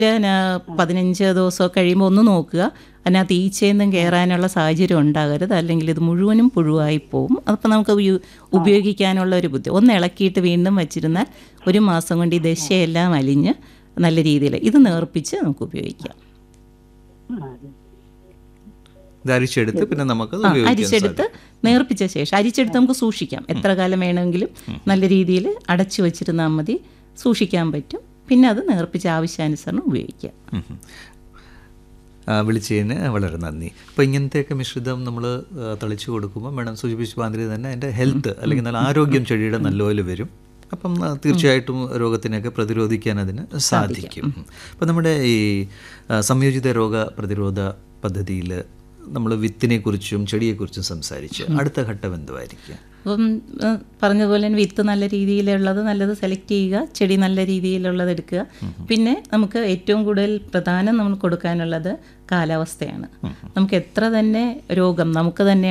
പിന്നെ പതിനഞ്ച് ദിവസം കഴിയുമ്പോൾ ഒന്ന് നോക്കുക അതിനകത്ത് ഈച്ചയൊന്നും കയറാനുള്ള സാഹചര്യം ഉണ്ടാകരുത് അല്ലെങ്കിൽ ഇത് മുഴുവനും പുഴുവായി പോവും അപ്പോൾ നമുക്ക് ഉപയോ- ഉപയോഗിക്കാനുള്ള ഒരു ബുദ്ധി ഒന്ന് ഇളക്കിയിട്ട് വീണ്ടും വെച്ചിരുന്നാൽ ഒരു മാസം കൊണ്ട് ഈ ദശയെല്ലാം അലിഞ്ഞ് നല്ല രീതിയിൽ ഇത് നേർപ്പിച്ച് നമുക്ക് ഉപയോഗിക്കാം ഇത് അരിച്ചെടുത്ത് പിന്നെ നമുക്കത് ആ, ഉപയോഗിക്കാൻ അരിച്ചെടുത്ത് നേർപ്പിച്ച ശേഷം അരിച്ചെടുത്ത് നമുക്ക് സൂക്ഷിക്കാം എത്ര കാലം വേണമെങ്കിലും നല്ല രീതിയിൽ അടച്ചു വെച്ചിരുന്നാൽ മതി സൂക്ഷിക്കാൻ പറ്റും പിന്നെ അത് നേർപ്പിച്ച ആവശ്യാനുസരണം ഉപയോഗിക്കാം ഉം ഉം. ആ, വിളിച്ചതിന് വളരെ നന്ദി അപ്പോൾ ഇങ്ങനത്തെയൊക്കെ മിശ്രിതം നമ്മൾ തളിച്ചു കൊടുക്കുമ്പോൾ മേഡം സൂചിപ്പിച്ച മാതിരി തന്നെ അതിൻ്റെ ഹെൽത്ത് അല്ലെങ്കിൽ നല്ല ആരോഗ്യം ചെടിയുടെ നല്ലപോലെ വരും അപ്പം ആ, തീർച്ചയായിട്ടും രോഗത്തിനെയൊക്കെ പ്രതിരോധിക്കാൻ അതിന് സാധിക്കും അപ്പം നമ്മുടെ ഈ ആ, സംയോജിത രോഗ പ്രതിരോധ പദ്ധതിയിൽ നമ്മൾ വിത്തിനെക്കുറിച്ചും ചെടിയെക്കുറിച്ചും സംസാരിച്ച് അടുത്ത ഘട്ടം എന്തുമായിരിക്കും അപ്പം ആ, പറഞ്ഞതുപോലെ തന്നെ വിത്ത് നല്ല രീതിയിലുള്ളത് നല്ലത് സെലക്ട് ചെയ്യുക ചെടി നല്ല രീതിയിലുള്ളത് എടുക്കുക പിന്നെ നമുക്ക് ഏറ്റവും കൂടുതൽ പ്രധാനം നമ്മൾ കൊടുക്കാനുള്ളത് കാലാവസ്ഥയാണ് നമുക്ക് എത്ര തന്നെ രോഗം നമുക്ക് തന്നെ